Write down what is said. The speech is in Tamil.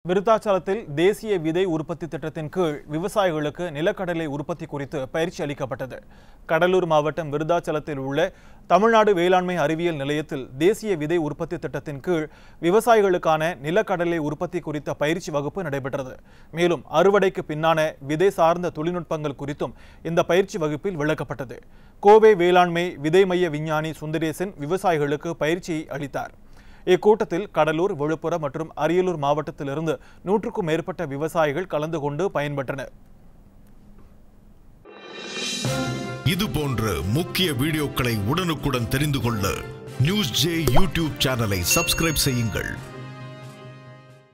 விருத்தாச்சலத்தில் தேசிய விதை உற்பத்தி திட்டத்தின் கீழ் விவசாயிகளுக்கு நிலக்கடலை உற்பத்தி குறித்து பயிற்சி அளிக்கப்பட்டது கடலூர் மாவட்டம் விருத்தாச்சலத்தில் உள்ள தமிழ்நாடு வேளாண்மை அறிவியல் நிலையத்தில் தேசிய விதை உற்பத்தி திட்டத்தின் கீழ் விவசாயிகளுக்கான நிலக்கடலை உற்பத்தி குறித்த பயிற்சி வகுப்பு நடைபெற்றது மேலும் அறுவடைக்கு பின்னான விதை சார்ந்த தொழில்நுட்பங்கள் குறித்தும் இந்த பயிற்சி வகுப்பில் விளக்கப்பட்டது கோவை வேளாண்மை விதை மைய விஞ்ஞானி சுந்தரேசன் விவசாயிகளுக்கு பயிற்சியை அளித்தார் இக்கூட்டத்தில் கடலூர் விழுப்புரம் மற்றும் அரியலூர் மாவட்டத்திலிருந்து நூற்றுக்கும் மேற்பட்ட விவசாயிகள் கலந்து கொண்டு பயன்பெற்றனர் இது போன்ற முக்கிய வீடியோக்களை உடனுக்குடன் தெரிந்து கொள்ள நியூஸ் ஜே யூடியூப் சேனலை சப்ஸ்கிரைப் செய்யுங்கள்